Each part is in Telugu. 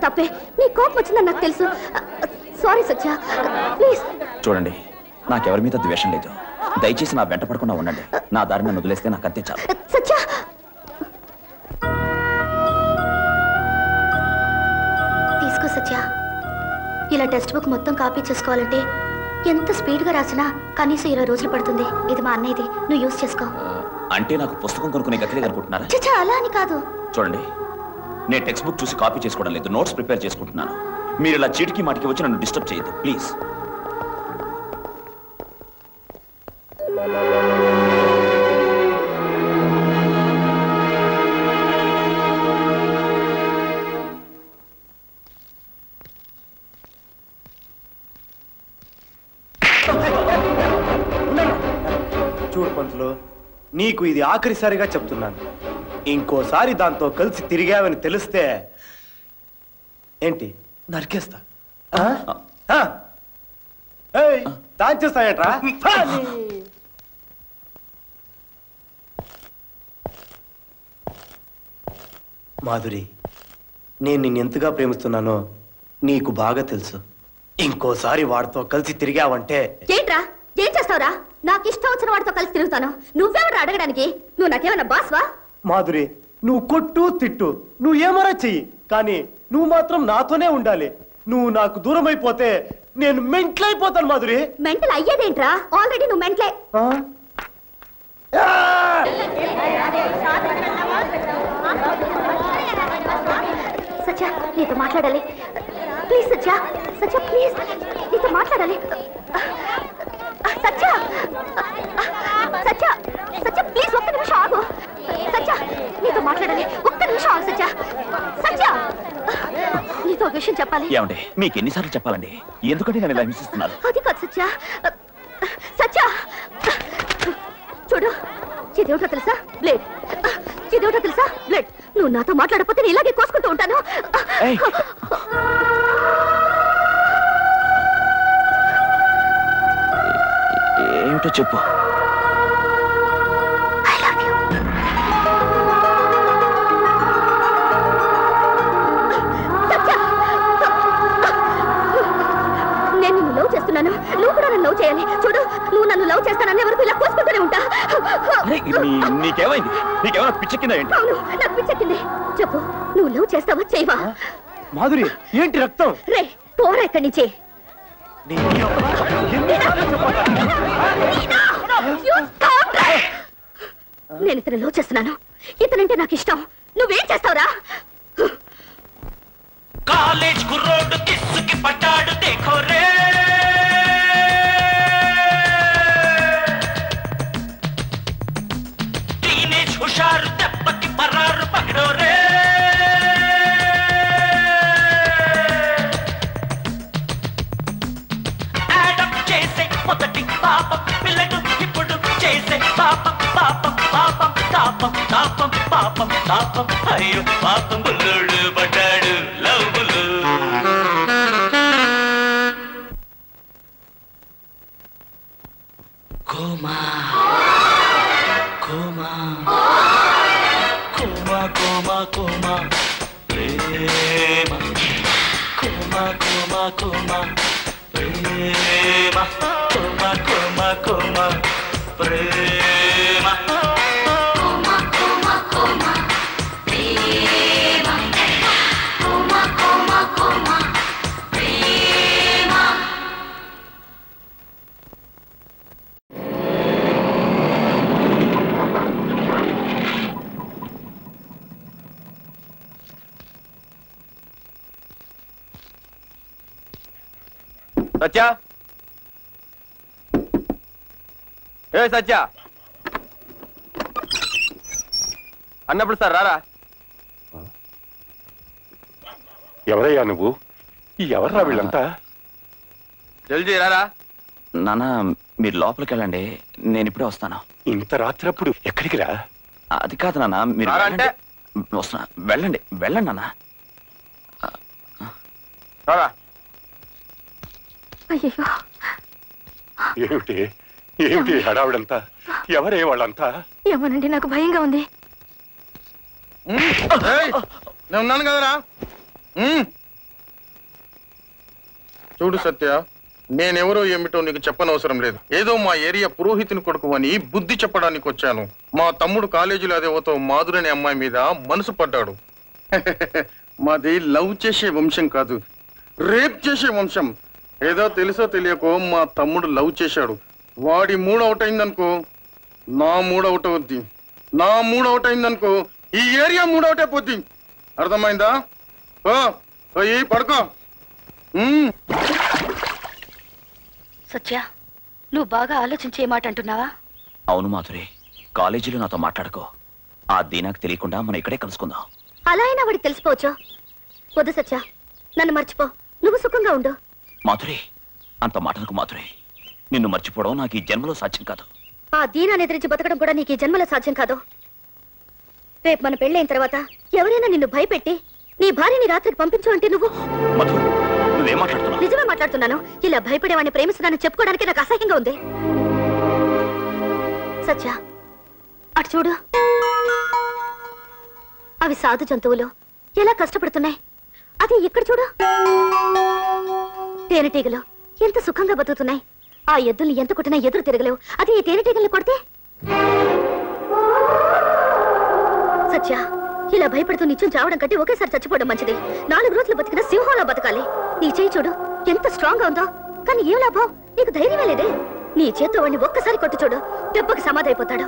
తప్పే నీ కోపం వచ్చిందని నాకు తెలుసు సారీ సత్య ప్లీజ్ చూడండి నాకెవరి మీద ద్వేషం లేదు దయచేసి నా వెంట పడకుండా ఉండండి నా దారి నన్ను వదిలేస్తే నాకు అంతే చాలు సత్య తీసుకో సత్య ఇలా టెక్స్ట్ బుక్ మొత్తం కాపీ చేసుకోవాలంటే ఎంత స్పీడ్గా రాసినా కనీసం ఇరవై రోజులు పడుతుంది ఇది మా అన్నయ్యది నువ్వు యూజ్ చేసుకో అంటే నాకు పుస్తకం కొనుక్కునే గతి అనుకుంటున్నారా చచ్చా అలా అని కాదు చూడండి నేను టెక్స్ట్ బుక్ చూసి కాపీ చేసుకోవడం లేదు నోట్స్ ప్రిపేర్ చేసుకుంటున్నాను మీరు ఇలా చీటికి మాటికి వచ్చి నన్ను డిస్టర్బ్ చేయొద్దు ప్లీజ్ చూడు పంతులు నీకు ఇది ఆఖరిసారిగా చెప్తున్నాను ఇంకోసారి దాంతో కలిసి తిరిగావని తెలిస్తే ఏంటి నరికేస్తా ఆ? ఆ? ఏయ్, దాంచేస్తాయట్రా హా, నీ- మాధురి నేను నిన్ను ఎంతగా ప్రేమిస్తున్నానో నీకు బాగా తెలుసు ఇంకోసారి వాడితో కలిసి తిరిగావంటే ఏంట్రా ఏం చేస్తావురా నాకు ఇష్టం వచ్చిన వాడితో కలిసి తిరుగుతాను నువ్వెవరు అడగడానికి నువ్వు నాకేమన్నా బాస్వా మాధురి నువ్వు కొట్టు తిట్టు నువ్వు ఏమరా చెయ్యి కానీ నువ్వు మాత్రం నాతోనే ఉండాలి నువ్వు నాకు దూరం అయిపోతే నేను మెంట్లైపోతాను మాధురి మెంటల్ అయ్యేదేంట్రా ఆల్రెడీ నువ్వు మెంటలే ఆ? ఆ! సత్య నీతో మాట్లాడాలి ప్లీజ్ సత్య సత్య ప్లీజ్ నీతో మాట్లాడాలి సత్య సత్య సత్య ప్లీజ్ ఒక్క నిమిషం ఆగు సత్య నీతో మాట్లాడాలి ఒక్క నిమిషం ఆగు సత్య సత్య నీతో ఒక విషయం చెప్పాలి ఏమండి మీకు ఎన్నిసార్లు చెప్పాలండి ఎందుకంటే నేను ఇలా హింసిస్తున్నారు అది కాదు సత్య సత్య చూడు ఇదేమిటో తెలుసా బ్లేడ్ ఇదేమిటో తెలుసా బ్లేడ్ నువ్వు నాతో మాట్లాడకపోతే నేను ఇలాగే కోసుకుంటూ ఉంటాను ఏయ్! ఏమిటో చెప్పు I love you. సత్య! నేను నిన్ను లవ్ చేస్తున్నాను నువ్వు కూడా నన్ను లవ్ చేయాలి చూడు నువ్వు నన్ను లవ్ చేస్తాననే వరకు ఇలా కోసుకుంటూనే ఉంటా అరే నీ- నీకేమైంది నీకేమైనా పిచ్చెక్కిందా ఏంటి అవును నాకు పిచ్చెక్కింది చెప్పు నువ్వు లవ్ చేస్తావా చేయవా మాధురి ఏంటి రక్తం రే పోరా ఇక్కడి నుంచి నీ- ఎన్నిసార్లు చెప్పాలి? You stop that! నేను ఇతను లవ్ చేస్తున్నాను ఇతనంటే నాకు ఇష్టం నువ్వేం చేస్తావురా కాలేజ్ కుర్రోడు కిస్సుకి పట్టాడు దేఖో రే టీనేజ్ హుషారు దెబ్బకి పరారు పగడో రే యాడమ్ చేసే మొదటి పాపం పిల్లడు ఇప్పుడు చేసే పాపం పాపం పాపం తాపం తాపం పాపం తాపం అయ్యో పాపం బుల్లుడు పడ్డాడు లవ్వులు coma coma coma coma coma ప్రేమ కోమా కోమా కోమా ప్రేమ కోమా కోమా కోమా ప్రేమ సత్య ఏ సత్య అన్నప్పుడు సార్ రారా ఎవరయ్యా నువ్వు ఎవర్రా వీళ్ళంతా జల్దీ రారా నాన్న మీరు లోపలికి వెళ్ళండి నేను ఇప్పుడే వస్తాను ఇంత రాత్రప్పుడు ఎక్కడికి రా అది కాదు నాన్న మీరు రారా అంటే? వెళ్ళండి. వస్తున్నా వెళ్ళండి వెళ్ళండి నాన్న రారా అయ్యో ఏమిటి ఏమిటి హడావిడంతా ఎవరే వాళ్ళంతా ఏమోనండి నాకు భయంగా ఉంది ఏయ్, నేను ఉన్నాను కదరా ఉమ్, చూడు సత్య నేనెవరో ఏమిటో నీకు చెప్పనవసరం లేదు ఏదో మా ఏరియా పురోహితుని కొడుకు అని బుద్ధి చెప్పడానికి వచ్చాను మా తమ్ముడు కాలేజీలో అదేవతో మాధురి అనే అమ్మాయి మీద మనసు పడ్డాడు మాది లవ్ చేసే వంశం కాదు రేప్ చేసే వంశం ఏదో తెలుసో తెలియకో మా తమ్ముడు లవ్ చేశాడు వాడి మూడ్ అవుట్ అయిందనుకో నా మూడ్ అవుట్ అవుద్ది నా మూడ్ అవుట్ అయిందనుకో ఈ ఏరియా మూడ్ అవుట్ అయిపోద్ది అర్థమైందా ఓ పోయి పడుకో ఉమ్. సత్య నువ్వు బాగా ఆలోచించి ఏ మాట అంటున్నావా అవును మాధురి కాలేజీలో నాతో మాట్లాడుకో ఆ దీనాకు తెలియకుండా మనం ఇక్కడే కలుసుకుందాం అలా అయినా వాడికి తెలిసిపోవచ్చు వద్దు సత్య నన్ను మర్చిపో నువ్వు సుఖంగా ఉండు మాధురి అంత మాటలకు మాధురి నిన్ను మర్చిపోవడం నాకు ఈ జన్మలో సాధ్యం కాదు ఆ దీనాన్ని ఎదిరించి బతకడం కూడా నీకు ఈ జన్మలో సాధ్యం కాదు రేపు మన పెళ్ళైన తర్వాత ఎవరైనా నిన్ను భయపెట్టి నీ భార్యని రాత్రికి పంపించు అంటే నువ్వు మధు నువ్వేం మాట్లాడుతున్నావు నిజమే మాట్లాడుతున్నాను ఇలా భయపడేవాడిని ప్రేమిస్తున్నానని చెప్పుకోవడానికి నాకు అసహ్యంగా ఉంది సత్య అటు చూడు అవి సాధు జంతువులు ఎలా కష్టపడుతున్నాయి అది ఇక్కడ చూడు తేనెటీగలు ఎంత సుఖంగా బతుకుతున్నాయి ఆ ఎద్దుల్ని ఎంత కొట్టినా ఎదురు తిరగలేవు అది ఈ తేనెటీగల్ని కొడితే సత్య ఇలా భయపడుతూ నిత్యం చావడం కంటే ఒకేసారి చచ్చిపోవడం మంచిది నాలుగు రోజులు బతికిన సింహంలా బతకాలి నీ చేయి చూడు ఎంత స్ట్రాంగ్ గా ఉందో కానీ ఏం లాభం నీకు ధైర్యమే లేదే నీ చేత్తో వాడిని ఒక్కసారి కొట్టి చూడు దెబ్బకి సమాధైపోతాడు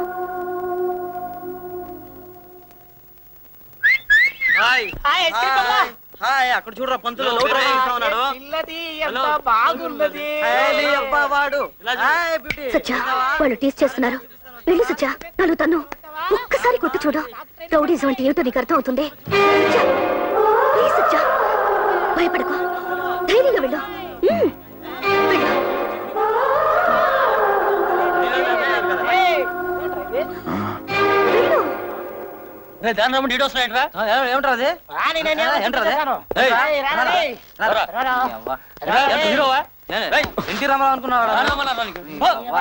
హాయ్ హాయ్ హాయ్ అక్కడ చూడరా పంతులు లవ్ డ్రైవ్ చేస్తా ఉన్నాడు హలో. హాయ్, నీ అబ్బా వాడు హాయ్ బ్యూటీ సత్య వాళ్ళు టీస్ చేస్తున్నారు వెళ్ళు సత్య నన్ను తన్ను ఒక్కసారి కొట్టి చూడు రౌడీజం అంటే ఏమిటో నీకు అర్థం అవుతుంది సత్య, ప్లీజ్ సత్య భయపడకు ధైర్యంగా వెళ్ళు మ్మ్. వెళ్ళు వెళ్ళు రే దాని రమ్మ డీటెయిల్స్ రైట్ రా ఏమంటారు అది ఏంటారు అది హీరోవా ఎన్టీ రామారావు అనుకున్నావా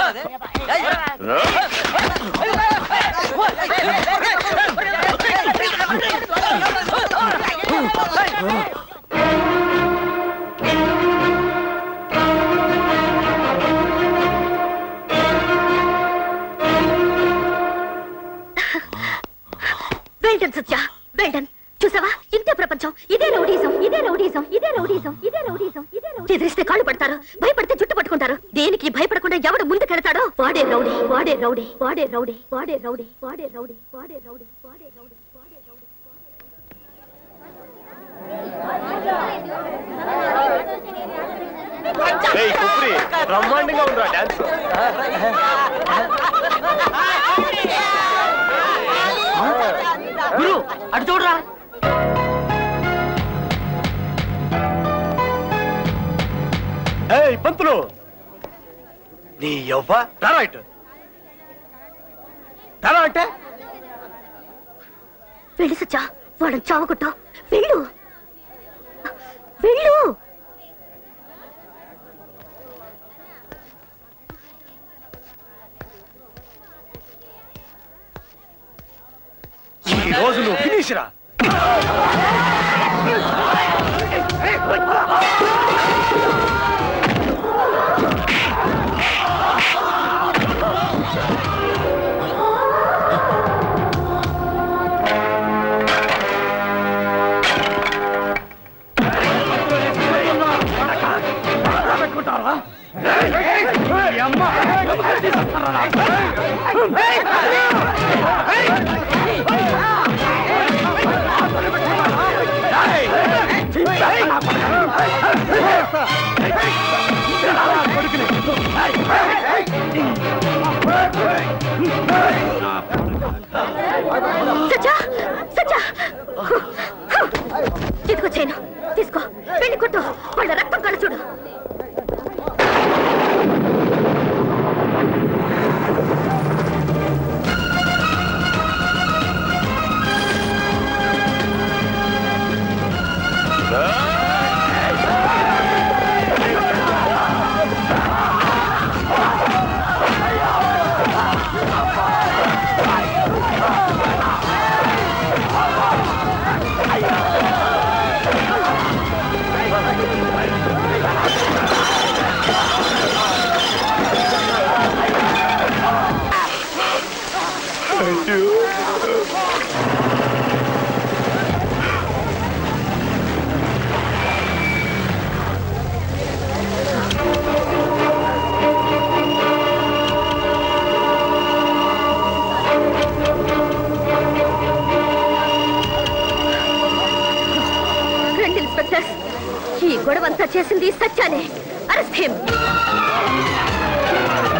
వెల్డన్ సత్య వెల్డన్ చూసావా ఇంతే ప్రపంచం ఇదే రౌడీజం ఇదే రౌడీజం ఇదే రౌడీజం ఇదే రౌడీజం ఇదే రౌడీ ఎదిరిస్తే కాళ్ళు పడతారు భయపడితే జుట్టు పట్టుకుంటారు దేనికి భయపడకుండా ఎవడు ముందుకెడతాడో వాడే రౌడీ వాడే రౌడీ వాడే రౌడీ వాడే రౌడీ వాడే రౌడీ వాడే రౌడీ వాడే రౌడీ వాడే రౌడీ ఏయ్, కుప్రి, బ్రహ్మాండంగా ఉందిరా డాన్స్ గురు అటు చూడరా ఏయ్ పంతులు నీ యవ్వ రారా ఇటు రారా అంటే వెళ్ళు సత్య వాళ్ళని చావగొట్టు వెళ్ళు వెళ్ళు ఈ రోజు నువ్వు ఫినిష్ రా సత్య సత్య ఇదిగో చేయను తీసుకో వెళ్ళి కొట్టు వాళ్ళ రక్తం కళ్ళ చూడు ఏయ్ ఇన్స్పెక్టర్ ఈ గొడవంతా చేసింది సత్యానే అరెస్ట్ హిమ్